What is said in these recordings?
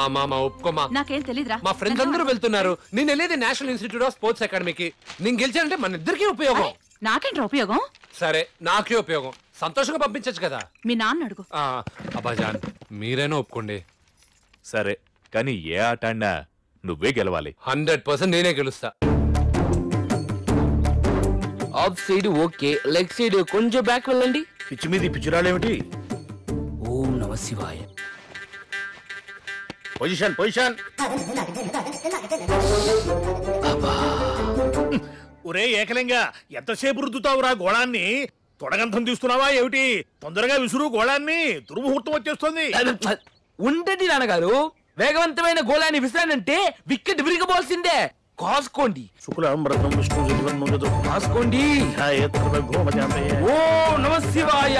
అమ్మా మామ ఒప్పుకోమా నాకేం తెలీదురా మా ఫ్రెండ్స్ అందరూ వెళ్తున్నారు నేను వెళ్ళేది నేషనల్ ఇన్స్టిట్యూట్ ఆఫ్ స్పోర్ట్స్ అకాడమీకి నేను గెలిచానంటే మన ఇద్దరికీ ఉపయోగం నాకేంట్రా ఉపయోగం సరే నాకే ఉపయోగం సంతోషంగా పంపించచ్చు కదా మీ నాన్న అడుగు ఆ, అబ్బాజాన్ మీరైనా ఒప్పుకోండి సరే కానీ ఏ ఆట ఆడినా నువ్వే గెలవాలి హండ్రెడ్ పర్సెంట్ నేనే గెలుస్తా off side okay leg side కొంచెం బ్యాక్ వెళ్ళండి పిచ్చి మీద పిచ్చిరాలేమిటి ఓం నమ శివాయ పొజిషన్ పొజిషన్ ఒరే ఏకలింగా ఎంతసేపు రుద్దుతావురా గోళాన్ని తొడగంతం తీస్తున్నావా ఏమిటి తొందరగా విసురు గోళాన్ని దుర్ముహూర్తం వచ్చేస్తుంది ఉండండి నాన్నగారు వేగవంతమైన గోళాన్ని విసిరానంటే వికెట్ విరిగబోల్సిందే కాసుకోండి శుక్లాంబరం విష్ణు జగన్మోహనుడు. కాసుకోండి ధ్యాయేత్ర భూమజాంబే. ఓ నమ శివాయ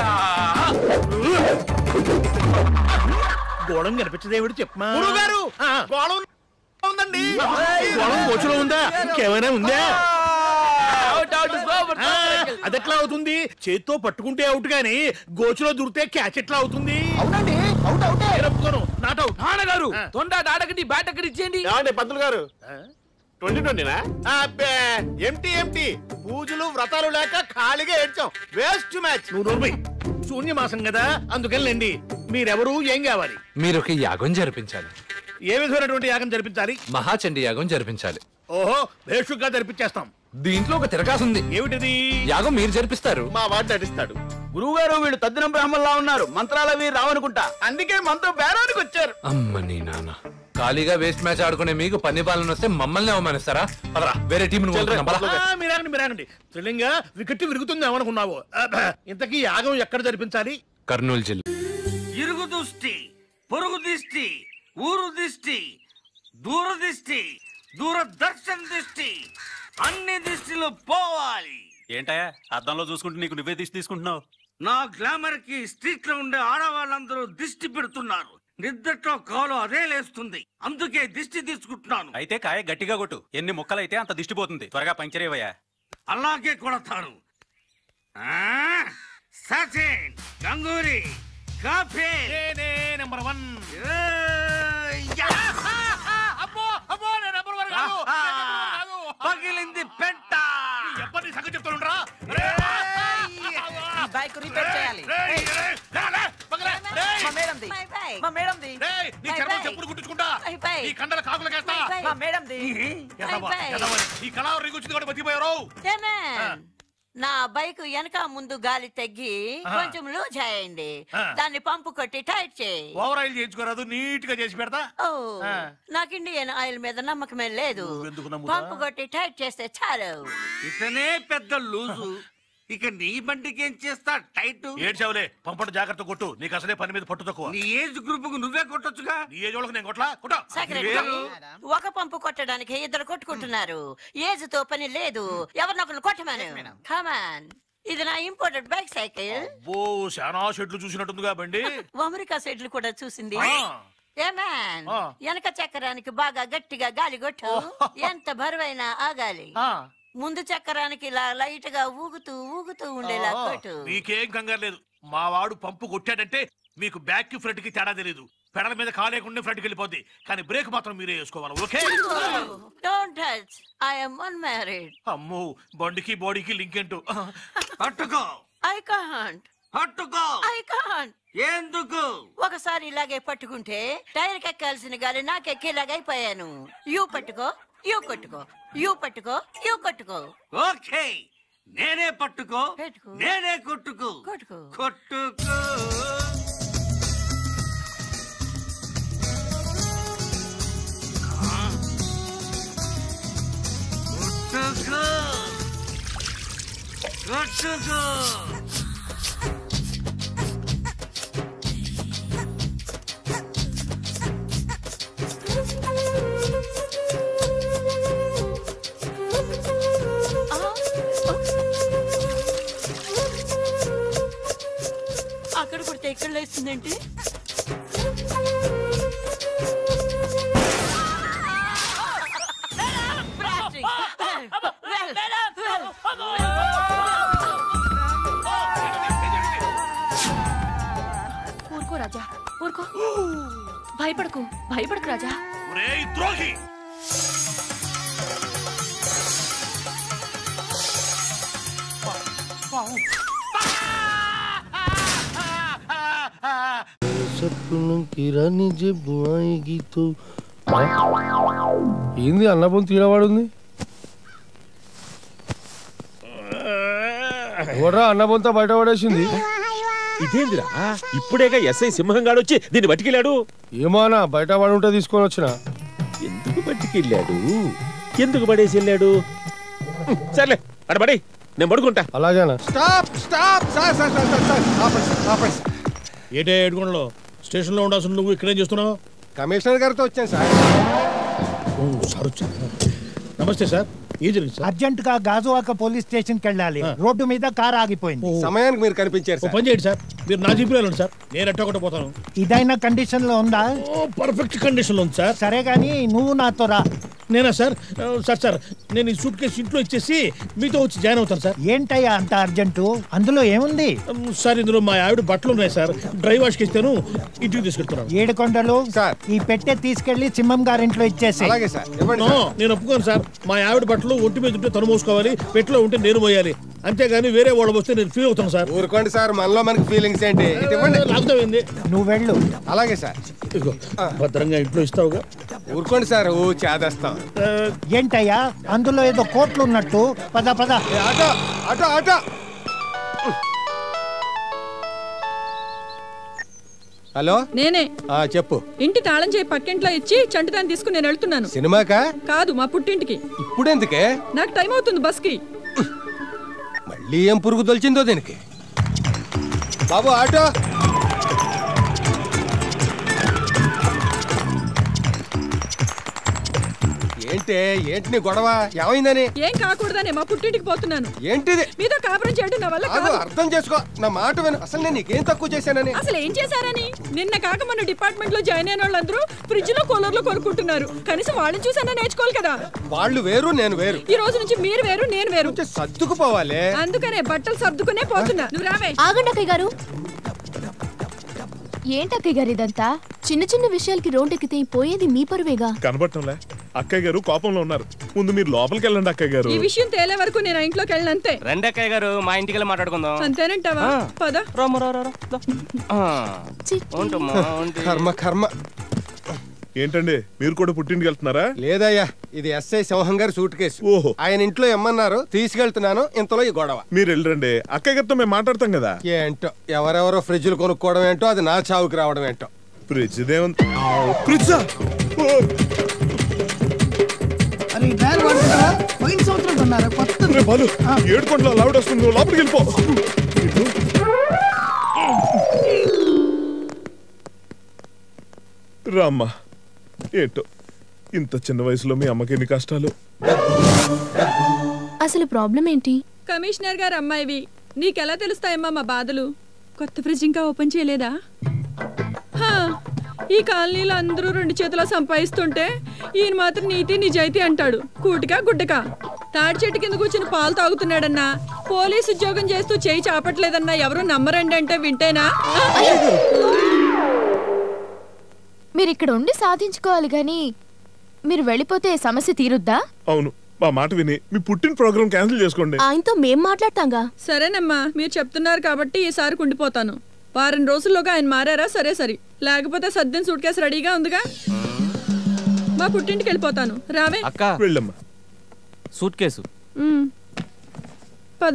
గోళం కనిపించదేవిడు చెప్పమా గురువుగారు, ఆ, గోళం ఉందండి గోళం గోచులో ఉందా ఇంకేమైనా ఉందా అవుట్ అవుట్ సూపర్ ఆ, అదెట్లా అవుతుంది చేత్తో పట్టుకుంటే అవుట్ గాని గోచులో దూరితే క్యాచ్ ఎట్లా అవుతుంది అవునండి అవుట్ అవుటే నేను ఒప్పుకోను నాట్ అవుట్ నాన్నగారు ఆ. తొండ ఆడకండి బ్యాట్ అక్కడ ఇచ్చేయండి ఏమండి పంతులు గారు ట్వంటీ ట్వంటీనా అబ్బే ఎంటీ ఎంటీ పూజలు వ్రతాలు లేక ఖాళీగా ఏడ్చాం వేస్ట్ మ్యాచ్ నువ్వు నోర్మై శూన్యమాసం కదా అందుకనిలేండి మీరెవరు ఏం కావాలి మీరు ఒక యాగం జరిపించాలి ఏ విధమైనటువంటి యాగం జరిపించాలి మహాచండి యాగం జరిపించాలి ఓహో భేషుగ్గా జరిపించేస్తాం దీంట్లో ఒక తిరగాసు ఉంది ఏమిటిది యాగం మీరు జరిపిస్తారు మా వాడు నటిస్తాడు గురువుగారు వీళ్ళు తద్దిన బ్రాహ్మణులా ఉన్నారు మంత్రాలవి రావనుకుంటా అందుకే మనతో బేరానికి వచ్చారు అమ్మ నీ నాన్న ఖాళీగా వేస్ట్ మ్యాచ్ ఆడుకునే మీకు పన్ని బాలను వస్తే మమ్మల్ని అవమానిస్తారా పదరా వేరే టీం ఆ, మీరాగండి మీరాగండి త్రిలింగా వికెట్ విరుగుతుంది ఏమనుకున్నావు అబ్బా, ఇంతకీ యాగం ఎక్కడ జరిపించాలి కర్నూలు జిల్లా ఇరుగు దృష్టి పొరుగు దిష్టి ఊరు దిష్టి దూరదిష్టి దూరదర్శన్ దిష్టి అన్ని దిష్టిలు పోవాలి ఏంటయ్యా అద్దంలో చూసుకుంటే నీకు నువ్వే తీసి తీసుకుంటున్నావు నా గ్లామర్ కి స్ట్రీట్ లో ఉండే ఆడవాళ్ళందరూ దిష్టి పెడుతున్నారు నిద్దట్లో కాలు అదే లేస్తుంది అందుకే దిష్టి తీసుకుంటున్నాను అయితే కాయ గట్టిగా కొట్టు ఎన్ని ముక్కలైతే అంత దిష్టిపోతుంది త్వరగా పంచర్ అయ్యా అలాగే కొడతారు ఆ, సచిన్ గంగూరి కాఫీ నేనే నెంబర్ వన్ ఏయ్, యా! అబ్బో అబ్బో నేను నెంబర్ వన్ కాదు ఆహా! పగిలింది పెంట ఎప్పటి సంగతి చెప్తుండ్రా బైక్ రిపేర్ చేయాలి మా మేడంది మా మేడంది నీ చర్మం చెప్పుడు కుట్టించుకుంటా ఈ కండల కాకులకేస్తా మా మేడంది ఎదవ, ఎదవ. ఈ కళావరి రీకొచ్చింది కూడా బతికిపోయారు ఏమేన్? నా బైక్ వెనక ముందు గాలి తగ్గి ఆ. కొంచెం లూజ్ అయింది ఆ. దాన్ని పంపు కొట్టి టైట్ చేయి ఓవర్ ఆయిల్ చేయించుకోరాదు నీట్ గా చేసి పెడతా ఓ ఆ. నాకు ఇండియన్ ఆయిల్ మీద నమ్మకమే లేదు నువ్వెందుకు నమ్ముతా? పంపు కొట్టి టైట్ చేస్తే చాలు ఇతనే పెద్ద లూజు ఇక నీ బండికి ఏం చేస్తా టైట్ ఏడ్చావులే పంపడు జాగ్రత్త కొట్టు నీకు అసలే పని మీద పట్టు తక్కువ నీ ఏజ్ గ్రూప్ కు నువ్వే కొట్టొచ్చుగా నీ ఏజ్ వాళ్ళకి నేను కొట్లా కొట్టా సెక్రటరీ ఒక పంపు కొట్టడానికి ఇద్దరు కొట్టుకుంటున్నారు ఏజ్ తో పని లేదు ఎవరినొకరు కొట్టమను కమాన్ ఇది నా ఇంపోర్టెడ్ బైక్ సైకిల్ ఓ శానా షెడ్లు చూసినట్టుందిగా బండి అమెరికా సైడ్లు కూడా చూసింది ఆ. ఏ మ్యాన్ ఆ. వెనక చక్రానికి బాగా గట్టిగా గాలి కొట్టు ఎంత బరువైనా ఆగాలి ఆ. ముందు చక్రానికి ఇలా లైట్ గా ఊగుతూ ఊగుతూ ఉండేలా ఆ. కొట్టు మీకేం కంగారు లేదు మా వాడు పంపు కొట్టాడంటే మీకు బ్యాక్ కి ఫ్రంట్ కి తేడా తెలియదు పెడల మీద కాలేకుండా ఫ్రంట్ కి వెళ్ళిపోద్ది కానీ బ్రేక్ మాత్రం మీరే వేసుకోవాలి okay don't touch I'm one married అమ్మో బండికి బాడీకి లింక్ ఏంటో పట్టుకో ఐ కాంట్ పట్టుకో ఐ కాంట్ ఎందుకు ఒకసారి ఇలాగే పట్టుకుంటే టైర్ ఎక్కాల్సిన గాలి నాకెక్కేలాగా అయిపోయాను యూ పట్టుకో యూ కొట్టుకో యూ పట్టుకో యూ కొట్టుకో ఓకే నేనే పట్టుకో పెట్టుకో. నేనే కొట్టుకో కొట్టుకో. కొట్టుకో కొట్టుకో కొట్టుకో అక్కడ కొడితే ఇక్కడ లేస్తుందేంటి ఊరుకో రాజా ఊరుకో భయపడకు భయపడకు రాజా ఒరేయ్ ద్రోహి ఏంది అన్నపం తీడవాడుంది ఓడ్రా అన్నపంతో బయట పడేసింది ఇదేందిరా ఇప్పుడేగా ఎస్ఐ సింహంగాడు వచ్చి దీన్ని పట్టుకెళ్ళాడు ఏమానా బయట పడి ఉంటే తీసుకొని వచ్చిన ఎందుకు పట్టుకెళ్ళాడు ఎందుకు పడేసి వెళ్ళాడు సర్లే అడ పడి నేను పడుకుంటా అలాగేనా stop stop sir sir sir sir sir ఆపండి ఆపండి ఏటే ఏడుగుండలో స్టేషన్ లో ఉండాల్సిన నువ్వు ఇక్కడేం చేస్తున్నావు కమిషనర్ గారితో వచ్చాను సార్ ఓ సార్ వచ్చారు. నమస్తే సార్ ఏం జరిగింది సార్ అర్జెంట్ గా గాజువాక పోలీస్ స్టేషన్ కి వెళ్ళాలి రోడ్డు మీద కార్ ఆగిపోయింది సమయానికి మీరు కనిపించారు ఓ సార్ పని చేయండి సార్ మీరు నా జీపులో వెళ్ళండి సార్ నేను ఎట్ట ఒకటి పోతాను ఇదైనా కండిషన్ లో ఉందా ఓ పర్ఫెక్ట్ కండిషన్ లో ఉంది సార్ సరే గాని నువ్వు నాతో రా నేనా సార్ ఆ, సార్ సార్ నేను ఈ సూట్ కేసు ఇంట్లో ఇచ్చేసి మీతో వచ్చి జాయిన్ అవుతాను సార్ ఏంటయ్యా అంత అర్జెంటు అందులో ఏముంది ఉమ్, సార్ ఇందులో మా ఆవిడ బట్టలు ఉన్నాయి సార్ డ్రై వాష్కి ఇస్తాను ఇంటికి తీసుకెళ్తున్నాను ఏడు కొండలు సార్. ఈ పెట్టె తీసుకెళ్లి సింహం గారింట్లో ఇచ్చేసి అలాగే సార్ ఇవ్వండి నో, సార్. నేను ఒప్పుకోను సార్ మా ఆవిడ బట్టలు ఒంటి మీద ఉంటే తను మోసుకోవాలి పెట్టులో ఉంటే నేను మోయాలి అంతేగాని వేరే వాళ్ళు వస్తే నేను ఫీల్ అవుతాను సార్ ఊరుకోండి సార్ మనలో మనకి ఫీలింగ్స్ ఏంటి ఇటు ఇవ్వండి లాగుతామైంది నువ్వు వెళ్ళు అలాగే సార్ ఇదిగో భద్రంగా ఇంట్లో ఇస్తావుగా ఊరుకోండి సార్ ఓ చేదేస్తాం ఆ, ఏంటయ్యా అందులో ఏదో కోట్లు ఉన్నట్టు పద పద ఏ, ఆటో ఆటో ఆటో హలో నేనే ఆ, చెప్పు ఇంటి తాళం చేయి పక్కింట్లో ఇచ్చి చంటిదాన్ని తీసుకుని నేను వెళ్తున్నాను సినిమాకా కాదు మా పుట్టింటికి ఇప్పుడెందుకే నాకు టైం అవుతుంది బస్కి మళ్ళీ ఏం పురుగు తొలిచిందో దీనికి బాబు ఆటో ఏంటే ఏంటి నీ గొడవ ఏమైందని ఏం కాకూడదనే మా పుట్టింటికి పోతున్నాను ఏంటిది మీతో కాపురం చేయడం నా వల్ల కాదు కాదు అర్థం చేసుకో నా మాట విను అసలు నేను నీకేం తక్కువ చేశానని అసలు ఏం చేశారని నిన్న కాక మన డిపార్ట్మెంట్ లో జాయిన్ అయిన వాళ్ళందరూ ఫ్రిడ్జ్ లో కూలర్ లో కొనుక్కుంటున్నారు కనీసం వాళ్ళని చూసన్నా నేర్చుకోవాలి కదా వాళ్ళు వేరు నేను వేరు ఈ రోజు నుంచి మీరు వేరు నేను వేరు కొంచెం సర్దుకుపోవాలి అందుకనే బట్టలు సర్దుకునే పోతున్నా నువ్వు రావే ఆగండి అక్కయ్య గారు ఏంటి అక్కయ్య గారు ఇదంతా చిన్న చిన్న విషయాలకి రోడ్డెక్కితే పోయేది మీ పరువేగా కనబడటంలే అక్కయ్య గారు కోపంలో ఉన్నారు ముందు మీరు లోపలికి వెళ్ళండి అక్కయ్య గారు ఈ విషయం తేలే వరకు నేను ఆ ఇంట్లోకి వెళ్ళను అంతే రండి అక్కయ్య గారు మా ఇంటికి వెళ్ళి మాట్లాడుకుందాం అంతేనంటావా ఆ. పద రామ్మ, రా, రా, రా. దా. ఆ. ఉంటమ్మా, ఉంటు. కర్మ కర్మ ఏంటండి మీరు కూడా పుట్టింటికి వెళ్తున్నారా లేదయ్యా ఇది ఎస్ఐ సింహం గారి సూట్ కేసు ఓహో ఆయన ఇంట్లో ఇమ్మన్నారు తీసుకెళ్తున్నాను ఇంతలో ఈ గొడవ మీరు వెళ్ళరండి అక్కయ్య గారితో మేము మాట్లాడతాం కదా ఏంటో ఎవరెవరో ఫ్రిడ్జ్లు కొనుక్కోవడం ఏంటో అది నా చావుకి రావడం ఏంటో ఫ్రిడ్జ్ దేవంత్ ఫ్రిడ్జా బాలు ఏడు కొండల లావిడ వస్తుంది నువ్వు లోపలికి వెళ్ళిపో రామ్మా ఏంటో ఇంత చిన్న వయసులో మీ అమ్మకి ఎన్ని కష్టాలు అసలు ప్రాబ్లం ఏంటి కమిషనర్ గారు అమ్మాయివి నీకెలా తెలుస్తాయమ్మా మా బాధలు కొత్త ఫ్రిడ్జ్ ఇంకా ఓపెన్ చేయలేదా హా, ఈ కాలనీలో అందరూ రెండు చేతులా సంపాదిస్తుంటే ఈయన మాత్రం నీతి నిజాయితీ అంటాడు కూటికా గుడ్డకా తాడి చెట్టు కింద కూర్చుని పాలు తాగుతున్నాడన్నా పోలీస్ ఉద్యోగం చేస్తూ చేయి చాపట్లేదన్నా ఎవరు నమ్మరండి అంటే వింటేనా మీరు ఇక్కడ ఉండి సాధించుకోవాలి గాని మీరు వెళ్ళిపోతే సమస్య తీరుద్దా అవును మా మాట విని మీ పుట్టిన ప్రోగ్రామ్ క్యాన్సిల్ చేసుకోండి ఆయనతో మేం మాట్లాడతాంగా సరేనమ్మా మీరు చెప్తున్నారు కాబట్టి ఈసారి కుండిపోతాను వారం రోజుల్లోగా ఆయన మారారా సరే సరే లేకపోతే సర్దిన సూట్ కేసు రెడీగా ఉందిగా మా పుట్టింటికి వెళ్ళిపోతాను రావే అక్క వెళ్ళమ్మా సూట్ కేసు ఉమ్. పద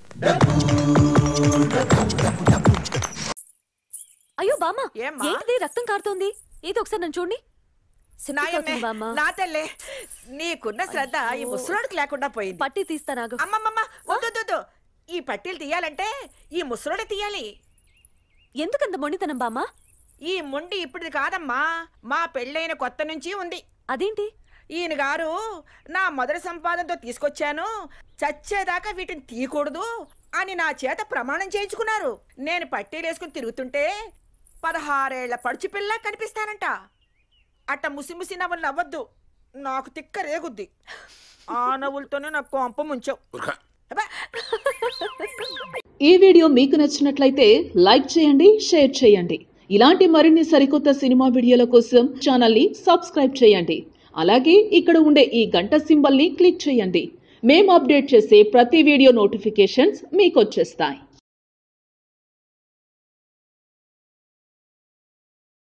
అయ్యో బామ్మ ఏంటిది రక్తం కారుతోంది ఇది ఒకసారి నన్ను చూడండి నాయమ్మే, సిగ్గుతోంది బామ్మ. నా తల్లే నీకున్న శ్రద్ధ ఈ ముసలోడికి లేకుండా పోయింది పట్టి తీస్తానాగు అమ్మమ్మమ్మ వద్దు వద్దు, వద్దు ఈ పట్టీలు తీయాలంటే ఈ ముసలోడే తీయాలి ఎందుకంత మొండితనం బామ్మ ఈ మొండి ఇప్పుడు కాదమ్మా మా పెళ్ళైన కొత్త నుంచి ఉంది అదేంటి ఈయన గారు నా మొదటి సంపాదనతో తీసుకొచ్చాను చచ్చేదాకా వీటిని తీయకూడదు అని నా చేత ప్రమాణం చేయించుకున్నారు నేను పట్టీలు వేసుకుని తిరుగుతుంటే పదహారేళ్ల పడుచు పిల్ల కనిపిస్తానంట అట్ట ముసి ముసి నవ్వులు నవ్వద్దు నాకు తిక్క రేగుద్ది ఆ నవ్వులతోనే నాకు కొంప ముంచావు ఈ వీడియో మీకు నచ్చినట్లయితే లైక్ చేయండి షేర్ చేయండి ఇలాంటి మరిన్ని సరికొత్త సినిమా వీడియోల కోసం ఛానల్ని సబ్స్క్రైబ్ చేయండి అలాగే ఇక్కడ ఉండే ఈ గంట సింబల్ని క్లిక్ చేయండి మేము అప్డేట్ చేసే ప్రతి వీడియో నోటిఫికేషన్స్ మీకు వచ్చేస్తాయి